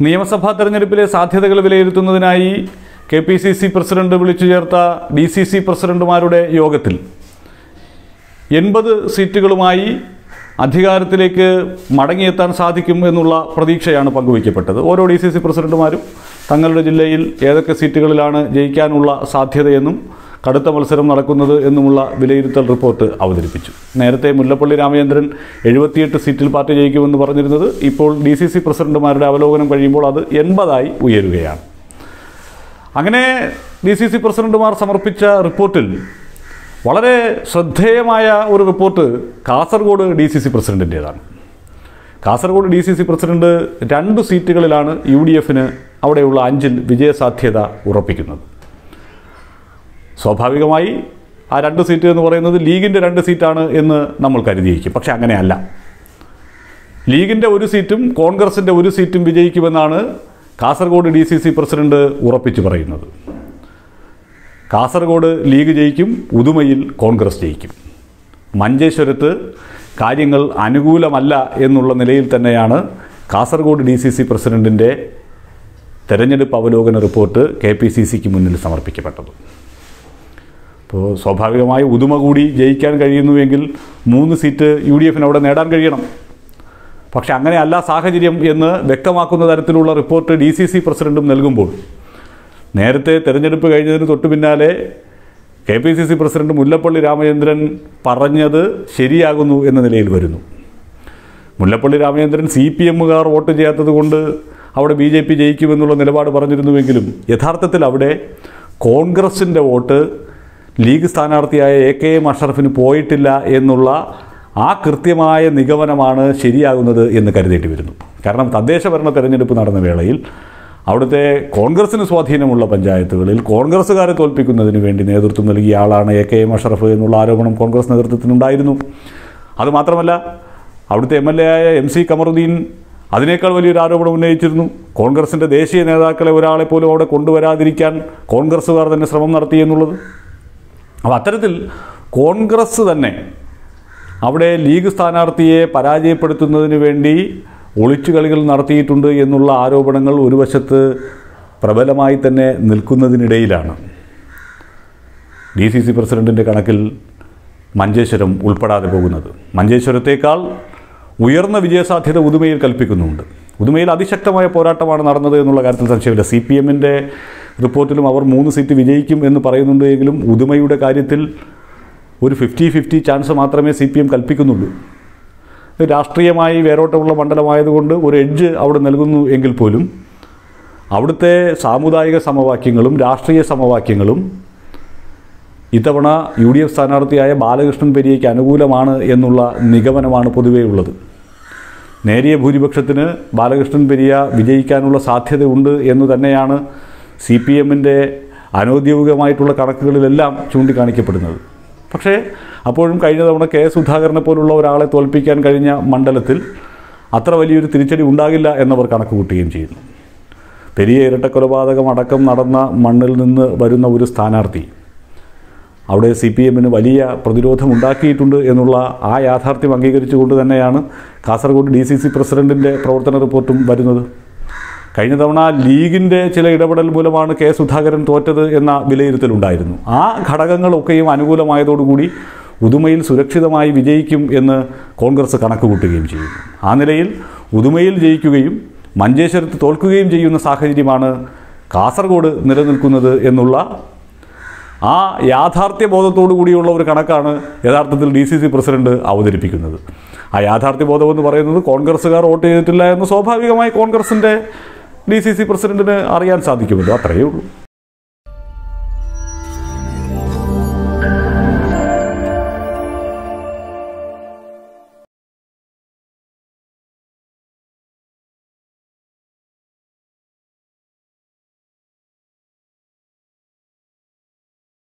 നിയമസഭാ തെരഞ്ഞെടുപ്പിലെ സാധ്യതകൾ വിലയിരുത്തുന്നതിനായി K P C C president വിളിച്ചു ചേർത്ത ഡി സി സി പ്രസിഡന്റുമാരുടെ യോഗത്തിൽ എൺപത് സീറ്റുകളുമായി അധികാരത്തിലേക്ക് മടങ്ങിയെത്താൻ സാധിക്കും എന്നുള്ള പ്രതീക്ഷയാണ് പങ്കുവയ്ക്കപ്പെട്ടത് ഓരോ ഡി സി സി പ്രസിഡന്റുമാരും തങ്ങളുടെ ജില്ലയിൽ ഏതൊക്കെ സീറ്റുകളിലാണ് ജയിക്കാനുള്ള സാധ്യതയെന്നും കടുത്ത മത്സരം നടക്കുന്നത് എന്നുമുള്ള വിലയിരുത്തൽ റിപ്പോർട്ട് അവതരിപ്പിച്ചു നേരത്തെ മുല്ലപ്പള്ളി രാമചന്ദ്രൻ എഴുപത്തിയെട്ട് സീറ്റിൽ പാർട്ടി ജയിക്കുമെന്ന് പറഞ്ഞിരുന്നത് ഇപ്പോൾ ഡി സി സി പ്രസിഡന്റുമാരുടെ അവലോകനം കഴിയുമ്പോൾ അത് എൺപതായി ഉയരുകയാണ് അങ്ങനെ ഡി സി സി പ്രസിഡന്റുമാർ സമർപ്പിച്ച റിപ്പോർട്ടിൽ വളരെ ശ്രദ്ധേയമായ ഒരു report Kasaragod D C C പ്രസിഡന്റിൻ്റേതാണ് Kasaragod D C C president രണ്ട് സീറ്റുകളിലാണ് യു ഡി എഫിന് അവിടെയുള്ള അഞ്ചിൽ വിജയസാധ്യത ഉറപ്പിക്കുന്നത് സ്വാഭാവികമായി ആ രണ്ട് സീറ്റ് എന്ന് പറയുന്നത് ലീഗിൻ്റെ രണ്ട് സീറ്റാണ് എന്ന് നമ്മൾ കരുതിയിരിക്കും പക്ഷെ അങ്ങനെയല്ല ലീഗിൻ്റെ ഒരു സീറ്റും കോൺഗ്രസിൻ്റെ ഒരു സീറ്റും വിജയിക്കുമെന്നാണ് Kasaragod D C C president ഉറപ്പിച്ചു പറയുന്നത് കാസർഗോഡ് ലീഗ് ജയിക്കും ഉദുമയിൽ കോൺഗ്രസ് ജയിക്കും മഞ്ചേശ്വരത്ത് കാര്യങ്ങൾ അനുകൂലമല്ല എന്നുള്ള നിലയിൽ തന്നെയാണ് കാസർഗോഡ് ഡി സി സി പ്രസിഡന്റിൻ്റെ തെരഞ്ഞെടുപ്പ് അവലോകന റിപ്പോർട്ട് കെ പി സി സിക്ക് മുന്നിൽ സമർപ്പിക്കപ്പെട്ടത് അപ്പോൾ സ്വാഭാവികമായി ഉദുമ കൂടി ജയിക്കാൻ കഴിയുന്നുവെങ്കിൽ മൂന്ന് സീറ്റ് യു ഡി എഫിന് അവിടെ നേടാൻ കഴിയണം പക്ഷെ അങ്ങനെയല്ല സാഹചര്യം എന്ന് വ്യക്തമാക്കുന്ന തരത്തിലുള്ള റിപ്പോർട്ട് ഡി സി സി പ്രസിഡന്റും നൽകുമ്പോൾ നേരത്തെ തെരഞ്ഞെടുപ്പ് കഴിഞ്ഞതിന് തൊട്ടു പിന്നാലെ K P C C president Mullappally Ramachandran പറഞ്ഞത് ശരിയാകുന്നു എന്ന നിലയിൽ വരുന്നു മുല്ലപ്പള്ളി രാമചന്ദ്രൻ സി പി എമ്മുകാർ വോട്ട് ചെയ്യാത്തത് കൊണ്ട് അവിടെ ബി ജെ പി ജയിക്കുമെന്നുള്ള നിലപാട് പറഞ്ഞിരുന്നുവെങ്കിലും യഥാർത്ഥത്തിൽ അവിടെ കോൺഗ്രസിൻ്റെ വോട്ട് ലീഗ് സ്ഥാനാർത്ഥിയായ എ കെ എം അഷറഫിന് പോയിട്ടില്ല എന്നുള്ള ആ കൃത്യമായ നിഗമനമാണ് ശരിയാകുന്നത് എന്ന് കരുതേണ്ടി വരുന്നു കാരണം തദ്ദേശ ഭരണ തെരഞ്ഞെടുപ്പ് നടന്ന വേളയിൽ അവിടുത്തെ കോൺഗ്രസിന് സ്വാധീനമുള്ള പഞ്ചായത്തുകളിൽ കോൺഗ്രസ്സുകാരെ തോൽപ്പിക്കുന്നതിന് വേണ്ടി നേതൃത്വം നൽകിയ ആളാണ് എ കെ എം അഷറഫ് എന്നുള്ള ആരോപണം കോൺഗ്രസ് നേതൃത്വത്തിനുണ്ടായിരുന്നു അതുമാത്രമല്ല അവിടുത്തെ എം എൽ എ ആയ എം സി കമറുദ്ദീൻ അതിനേക്കാൾ വലിയൊരു ആരോപണം ഉന്നയിച്ചിരുന്നു കോൺഗ്രസിൻ്റെ ദേശീയ നേതാക്കളെ ഒരാളെ പോലും അവിടെ കൊണ്ടുവരാതിരിക്കാൻ കോൺഗ്രസ്സുകാർ തന്നെ ശ്രമം നടത്തി എന്നുള്ളത് അപ്പോൾ അത്തരത്തിൽ കോൺഗ്രസ് തന്നെ അവിടെ ലീഗ് സ്ഥാനാർത്ഥിയെ പരാജയപ്പെടുത്തുന്നതിന് വേണ്ടി ഒളിച്ചുകളികൾ നടത്തിയിട്ടുണ്ട് എന്നുള്ള ആരോപണങ്ങൾ ഒരു വശത്ത് പ്രബലമായി തന്നെ നിൽക്കുന്നതിനിടയിലാണ് ഡി സി സി പ്രസിഡൻറ്റിൻ്റെ കണക്കിൽ മഞ്ചേശ്വരം ഉൾപ്പെടാതെ പോകുന്നത് മഞ്ചേശ്വരത്തേക്കാൾ ഉയർന്ന വിജയസാധ്യത ഉദുമയിൽ കൽപ്പിക്കുന്നുണ്ട് ഉദുമയിൽ അതിശക്തമായ പോരാട്ടമാണ് നടന്നത് എന്നുള്ള കാര്യത്തിൽ സംശയമില്ല സി പി എമ്മിൻ്റെ റിപ്പോർട്ടിലും അവർ മൂന്ന് സീറ്റ് വിജയിക്കും എന്ന് പറയുന്നുണ്ട് എങ്കിലും ഉദുമയുടെ കാര്യത്തിൽ ഒരു ഫിഫ്റ്റി ഫിഫ്റ്റി ചാൻസ് മാത്രമേ സി പി എം കൽപ്പിക്കുന്നുള്ളൂ ഇത് രാഷ്ട്രീയമായി വേരോട്ടമുള്ള മണ്ഡലമായതുകൊണ്ട് ഒരു എഡ്ജ് അവിടെ നൽകുന്നു എങ്കിൽ പോലും അവിടുത്തെ സാമുദായിക സമവാക്യങ്ങളും രാഷ്ട്രീയ സമവാക്യങ്ങളും ഇത്തവണ യു ഡി എഫ് സ്ഥാനാർത്ഥിയായ ബാലകൃഷ്ണൻ പെരിയയ്ക്ക് അനുകൂലമാണ് എന്നുള്ള നിഗമനമാണ് പൊതുവേ ഉള്ളത് നേരിയ ഭൂരിപക്ഷത്തിന് ബാലകൃഷ്ണൻ പെരിയ വിജയിക്കാനുള്ള സാധ്യതയുണ്ട് എന്ന് തന്നെയാണ് സി പി എമ്മിൻ്റെ അനൗദ്യോഗികമായിട്ടുള്ള കണക്കുകളിലെല്ലാം ചൂണ്ടിക്കാണിക്കപ്പെടുന്നത് പക്ഷേ അപ്പോഴും കഴിഞ്ഞ തവണ കെ സുധാകരനെ പോലുള്ള ഒരാളെ തോൽപ്പിക്കാൻ കഴിഞ്ഞ മണ്ഡലത്തിൽ അത്ര വലിയൊരു തിരിച്ചടി ഉണ്ടാകില്ല എന്നവർ കണക്ക് കൂട്ടുകയും ചെയ്യുന്നു പെരിയ ഇരട്ടക്കൊലപാതകം അടക്കം നടന്ന മണ്ണിൽ നിന്ന് വരുന്ന ഒരു സ്ഥാനാർത്ഥി അവിടെ സി പി എമ്മിന് വലിയ പ്രതിരോധം ഉണ്ടാക്കിയിട്ടുണ്ട് എന്നുള്ള ആ യാഥാർത്ഥ്യം അംഗീകരിച്ചുകൊണ്ട് തന്നെയാണ് കാസർഗോഡ് ഡി സി സി പ്രസിഡന്റിൻ്റെ പ്രവർത്തന റിപ്പോർട്ടും വരുന്നത് കഴിഞ്ഞ തവണ ലീഗിൻ്റെ ചില ഇടപെടൽ മൂലമാണ് കെ സുധാകരൻ തോറ്റത് എന്ന വിലയിരുത്തലുണ്ടായിരുന്നു ആ ഘടകങ്ങളൊക്കെയും അനുകൂലമായതോടുകൂടി ഉദുമയിൽ സുരക്ഷിതമായി വിജയിക്കും എന്ന് കോൺഗ്രസ് കണക്ക് കൂട്ടുകയും ചെയ്യുന്നു ആ നിലയിൽ ഉദുമയിൽ ജയിക്കുകയും മഞ്ചേശ്വരത്ത് തോൽക്കുകയും ചെയ്യുന്ന സാഹചര്യമാണ് കാസർഗോഡ് നിലനിൽക്കുന്നത് എന്നുള്ള ആ യാഥാർത്ഥ്യ ബോധത്തോടു കൂടിയുള്ള ഒരു കണക്കാണ് യഥാർത്ഥത്തിൽ ഡി സി സി പ്രസിഡന്റ് അവതരിപ്പിക്കുന്നത് ആ യാഥാർത്ഥ്യ ബോധം എന്ന് പറയുന്നത് കോൺഗ്രസ്സുകാർ വോട്ട് ചെയ്തിട്ടില്ല എന്ന് സ്വാഭാവികമായി കോൺഗ്രസിൻ്റെ ഡി സി സി പ്രസിഡന്റിന് അറിയാൻ സാധിക്കുമല്ലോ അത്രയേ ഉള്ളൂ